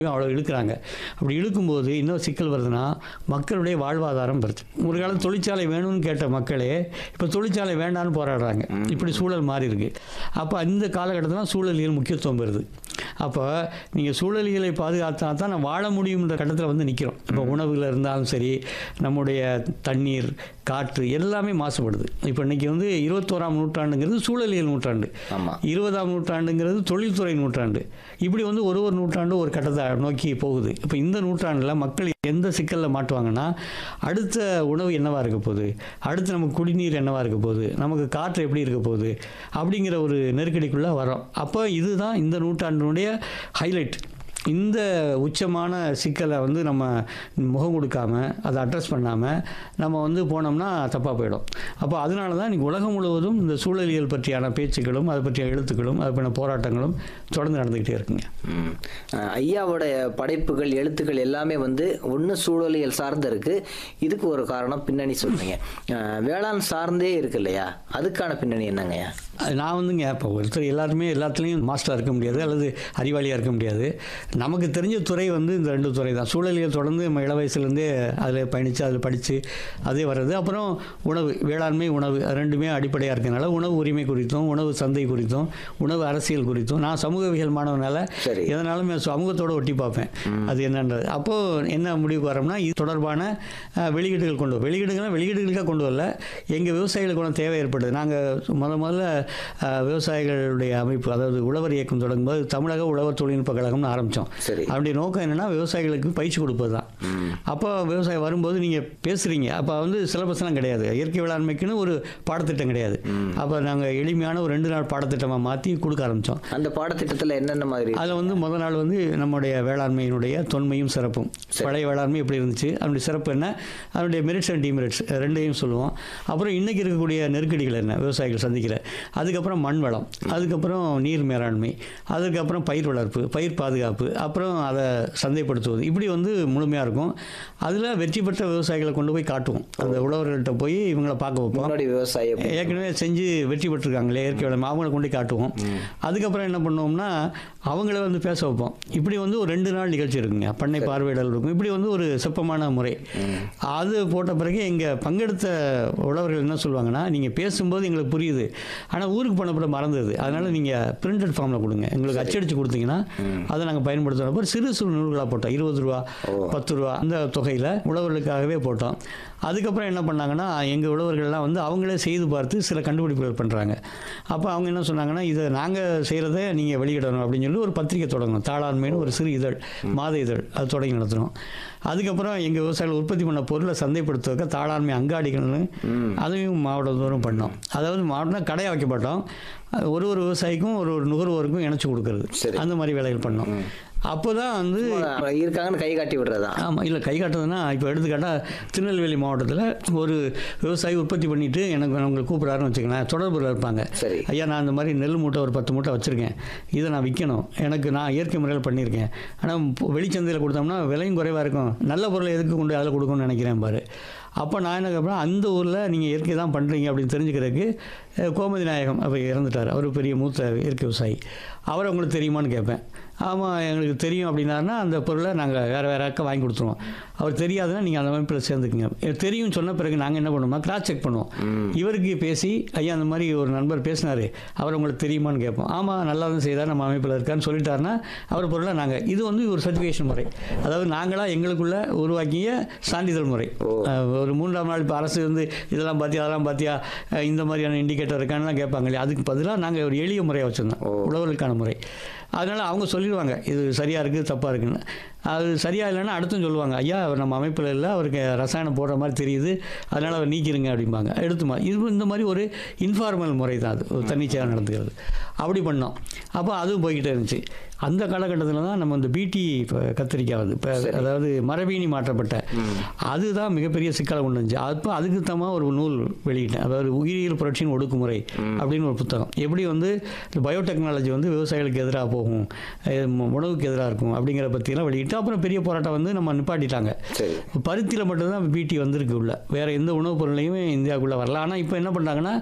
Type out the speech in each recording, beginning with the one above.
அவ்வளோ இழுக்கிறாங்க அப்படி இழுக்கும்போது இன்னொரு சிக்கல் வருதுன்னா மக்களுடைய வாழ்வாதாரம் வருது ஒரு காலம் தொழிற்சாலை வேணும்னு கேட்ட மக்களே இப்போ தொழிற்சாலை வேண்டாம்னு போராடுறாங்க இப்படி சூழல் மாறி இருக்கு அப்போ இந்த காலகட்டத்தில் சூழலியல் முக்கியத்துவம் வருது அப்போ நீங்கள் சூழலியலை பாதுகாத்தா தான் நான் வாழ முடியுன்ற கட்டத்தில் வந்து நிற்கிறோம் இப்போ உணவுல இருந்தாலும் சரி நம்முடைய தண்ணீர் காற்று எல்லாமே மாசுபடுது இப்போ இன்னைக்கு வந்து இருபத்தோராம் நூற்றாண்டுங்கிறது சூழலியல் நூற்றாண்டு ஆமா. இருபதாம் நூற்றாண்டுங்கிறது தொழில்துறை நூற்றாண்டு இப்படி வந்து ஒரு ஒரு நூற்றாண்டு ஒரு கட்டத்தை நோக்கி போகுது இப்போ இந்த நூற்றாண்டில் மக்கள் எந்த சிக்கலில் மாட்டுவாங்கன்னா அடுத்த உணவு என்னவா இருக்க போகுது அடுத்து நமக்கு குடிநீர் என்னவா இருக்க போகுது நமக்கு காற்று எப்படி இருக்க போகுது அப்படிங்கிற ஒரு நெருக்கடிக்குள்ளே வரோம் அப்போ இதுதான் இந்த நூற்றாண்டினுடைய ஹைலைட் இந்த உச்சமான சிக்கலை வந்து நம்ம முகம் கொடுக்காம அதை அட்ரஸ் பண்ணாமல் நம்ம வந்து போனோம்னா தப்பாக போயிடும் அப்போ அதனால தான் இன்றைக்கி உலகம் முழுவதும் இந்த சூழலியல் பற்றியான பேச்சுக்களும் அதை பற்றிய எழுத்துக்களும் அது பற்றின போராட்டங்களும் தொடர்ந்து நடந்துக்கிட்டே இருக்குங்க ம். அஹ் ஐயாவோட படைப்புகள் எழுத்துக்கள் எல்லாமே வந்து ஒன்று சூழலியல் சார்ந்து இருக்கு இதுக்கு ஒரு காரணம் பின்னணி சொல்றீங்க அஹ் வேளாண் சார்ந்தே இருக்கு இல்லையா அதுக்கான பின்னணி என்னங்கய்யா அது நான் வந்துங்க இப்போ ஒருத்தர் எல்லாருமே எல்லாத்துலேயும் மாஸ்டராக இருக்க முடியாது அல்லது அறிவாளியாக இருக்க முடியாது நமக்கு தெரிஞ்ச துறை வந்து இந்த ரெண்டு துறை தான் சூழலியல் தொடர்ந்து நம்ம இள வயசுலேருந்தே அதில் பயணித்து அதில் படித்து அதே வர்றது அப்புறம் உணவு வேளாண்மை உணவு அது ரெண்டுமே அடிப்படையாக இருக்கனால உணவு உரிமை குறித்தும் உணவு சந்தை குறித்தும் உணவு அரசியல் குறித்தும் நான் சமூகவியல் மாணவனால சரி. எதனாலும் என் சமூகத்தோட ஒட்டி பார்ப்பேன் அது என்னன்றது அப்போது என்ன முடிவுக்கு வரோம்னா இது தொடர்பான அஹ், வெளியீடுகள் கொண்டு வரும் வெளியீடுகள்லாம் வெளியீடுகளுக்காக கொண்டு வரல எங்கள் விவசாயிகளுக்கு ஒன்றும் தேவை ஏற்படுது நாங்கள் முத முதல்ல அஹ், விவசாயிகளுடைய அமைப்பு அதாவது உழவர் இயக்கம் தொடங்கும்போது தமிழக உழவர் தொழில்நுட்ப கழகம்னு ஆரம்பித்தோம் சரி. அப்படி நோக்கம் என்னன்னா விவசாயிகளுக்கு பயிற்சி கொடுப்பது தான் அப்போ விவசாயம் வரும்போது நீங்கள் பேசுகிறீங்க அப்போ வந்து சிலபஸ்லாம் கிடையாது இயற்கை வேளாண்மைக்குன்னு ஒரு பாடத்திட்டம் கிடையாது அப்போ நாங்கள் எளிமையான ஒரு ரெண்டு நாள் பாடத்திட்டமாக மாற்றி கொடுக்க ஆரம்பித்தோம் அந்த பாடத்திட்டத்துல என்னென்ன மாதிரி அதில் வந்து முத நாள் வந்து நம்முடைய வேளாண்மையினுடைய தொன்மையும் சிறப்பும் பழைய வேளாண்மை எப்படி இருந்துச்சு அதனுடைய சிறப்பு என்ன அதனுடைய மெரிட்ஸ் அண்ட் டிமெரிட்ஸ் ரெண்டையும் சொல்லுவோம் அப்புறம் இன்னைக்கு இருக்கக்கூடிய நெருக்கடிகள் என்ன விவசாயிகள் சந்திக்கிற அதுக்கப்புறம் மண் வளம் அதுக்கப்புறம் நீர் மேலாண்மை அதுக்கப்புறம் பயிர் வளர்ப்பு பயிர் பாதுகாப்பு அப்புறம் அதை சந்தைப்படுத்துவது இப்படி வந்து முழுமையாக இருக்கும் அதில் வெற்றி பெற்ற விவசாயிகளை கொண்டு போய் காட்டுவோம் அந்த உழவர்கள்ட்ட போய் இவங்களை பார்க்க வைப்போம் முன்னாடி விவசாயம் ஏற்கனவே செஞ்சு வெற்றி பெற்றிருக்காங்களே இயற்கை வேளாண்மை அவங்கள கொண்டு போய் காட்டுவோம் அதுக்கப்புறம் என்ன பண்ணுவோம்னா அவங்கள வந்து பேச வைப்போம் இப்படி வந்து ஒரு ரெண்டு நாள் நிகழ்ச்சி இருக்குங்க பண்ணை பார்வையிடல் இருக்கும் இப்படி வந்து ஒரு சிற்பமான முறை அது போட்ட பிறகு எங்கள் பங்கெடுத்த உழவர்கள் என்ன சொல்லுவாங்கன்னா நீங்கள் பேசும்போது எங்களுக்கு புரியுது ஆனால் ஊருக்கு போனப்பட மறந்தது அதனால் நீங்கள் பிரிண்டட் ஃபார்மில் கொடுங்க எங்களுக்கு அச்சடித்து கொடுத்தீங்கன்னா அதை நாங்கள் பயன்படுத்துகிறோம் அப்புறம் சிறு சிறு நூல்களாக போட்டோம் இருபது ரூபா பத்து ரூபா அந்த தொகையில் உழவர்களுக்காகவே போட்டோம் அதுக்கப்புறம் என்ன பண்ணாங்கன்னா எங்கள் உழவர்கள்லாம் வந்து அவங்களே செய்து பார்த்து சில கண்டுபிடிப்புகள் பண்ணுறாங்க அப்போ அவங்க என்ன சொன்னாங்கன்னா இதை நாங்கள் செய்கிறத நீங்கள் வெளியிடணும் அப்படின்னு சொல்லி ஒரு பத்திரிக்கை தொடங்கணும் தாளாண்மைன்னு ஒரு சிறு இதழ் மாத இதழ் அது தொடங்கி நடத்தணும் அதுக்கப்புறம் எங்கள் விவசாயிகள் உற்பத்தி பண்ண பொருளை சந்தைப்படுத்துவதற்கு தாளாண்மை அங்காடிகள்னு அதையும் மாவட்டம் தோறும் பண்ணோம் அதாவது மாவட்டம் கடையாக வைக்க மாட்டோம் அது ஒரு ஒரு விவசாயிக்கும் ஒரு ஒரு நுகர்வோருக்கும் இணைச்சு கொடுக்கறது சரி. அந்த மாதிரி வேலைகள் பண்ணோம் அப்போ தான் வந்து இருக்காங்கன்னு கை காட்டி விடுறதா ஆமாம் இல்லை கை காட்டுறதுன்னா இப்போ எடுத்துக்காட்டால் திருநெல்வேலி மாவட்டத்தில் ஒரு விவசாயி உற்பத்தி பண்ணிட்டு எனக்கு அவங்க கூப்பிட்றாருன்னு வச்சுக்கங்களேன் தொடர்பில் இருப்பாங்க சரி. ஐயா நான் இந்த மாதிரி நெல் மூட்டை ஒரு பத்து மூட்டை வச்சுருக்கேன் இதை நான் விற்கணும் எனக்கு நான் இயற்கை முறையில் பண்ணியிருக்கேன் ஆனால் வெளிச்சந்தையில் கொடுத்தோம்னா விலையும் குறைவாக இருக்கும் நல்ல பொருளை எதுக்கு கொண்டு அதில் கொடுக்கணும்னு நினைக்கிறேன் பாரு அப்போ நான் என்ன கேட்பேன் அந்த ஊரில் நீங்கள் இயற்கை தான் பண்ணுறீங்க அப்படின்னு தெரிஞ்சுக்கிறதுக்கு அஹ், கோமதி நாயகம் அப்போ இறந்துட்டார் அவர் பெரிய மூத்த இயற்கை விவசாயி அவர் உங்களுக்கு தெரியுமான்னு கேட்பேன் ஆமாம் எங்களுக்கு தெரியும் அப்படின்னாருன்னா அந்த பொருளை நாங்கள் வேறு வேறு அக்கா வாங்கி கொடுத்துருவோம் அவர் தெரியாதுன்னா நீங்கள் அந்த அமைப்பில் சேர்ந்துக்குங்க எனக்கு தெரியும் சொன்ன பிறகு நாங்கள் என்ன பண்ணுவோம்னா கிராஸ் செக் பண்ணுவோம் இவருக்கு பேசி ஐயா அந்த மாதிரி ஒரு நண்பர் பேசினார் அவர் உங்களுக்கு தெரியுமான்னு கேட்போம் ஆமாம் நல்லா தான் செய்தார் நம்ம அமைப்பில் இருக்கான்னு சொல்லிட்டாருன்னா அவர் பொருளை நாங்கள் இது வந்து ஒரு சர்டிஃபிகேஷன் முறை அதாவது நாங்களாக எங்களுக்குள்ள உருவாக்கிய சான்றிதழ் முறை அஹ், ஒரு மூன்றாம் நாள் இப்போ அரசு வந்து இதெல்லாம் பார்த்தியா அதெல்லாம் பார்த்தியா அஹ், இந்த மாதிரியான இண்டிகேட்டர் இருக்கான்லாம் கேட்பாங்க இல்லையா அதுக்கு பதிலாக நாங்கள் ஒரு எளிய முறையை வச்சுருந்தோம் உழவர்களுக்கான முறை அதனால் அவங்க சொல்லிடுவாங்க இது சரியாக இருக்குது தப்பாக இருக்குன்னு அது சரியாக இல்லைன்னா அடுத்தும் சொல்லுவாங்க ஐயா அவர் நம்ம அமைப்பில் இல்லை அவருக்கு ரசாயனம் போடுற மாதிரி தெரியுது அதனால் அவர் நீக்கிருங்க அப்படிம்பாங்க எடுத்துமா இது இந்த மாதிரி ஒரு இன்ஃபார்மல் முறை தான் அது ஒரு தன்னிச்சையாக நடந்துக்கிறது அப்படி பண்ணோம் அப்போ அதுவும் போய்கிட்டே இருந்துச்சு அந்த காலகட்டத்தில் தான் நம்ம இந்த பிடி இப்போ கத்திரிக்காய் வந்து இப்போ அதாவது மரபீனி மாற்றப்பட்ட அதுதான் மிகப்பெரிய சிக்கலை கொண்டு வந்துச்சு அப்போ அதுக்கு தமா ஒரு நூல் வெளியிட்டேன் அதாவது உயிரியல் புரட்சியின் ஒடுக்குமுறை அப்படின்னு ஒரு புத்தகம் எப்படி வந்து இந்த பயோடெக்னாலஜி வந்து விவசாயிகளுக்கு எதிராக போகும் அஹ் ம- உணவுக்கு எதிராக இருக்கும் அப்படிங்கிற பற்றியெல்லாம் வெளியிட்டு அப்புறம் பெரிய போராட்டம் வந்து நம்ம நிப்பாட்டிட்டாங்க சரி பருத்தியில் மட்டும்தான் பிடி வந்திருக்கு உள்ள வேற எந்த உணவுப் பொருளையுமே இந்தியாவுக்குள்ளே வரல ஆனால் இப்போ என்ன பண்ணுறாங்கன்னா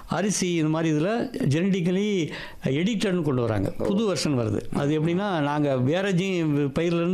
அரிசி இந்த மாதிரி இதில் ஜெனடிக்கலி எடிட்டட்னு கொண்டு வராங்க புது வெர்ஷன் வருது அது எப்படின்னா நாங்கள் வேற ஜீ பயிர்லேருந்து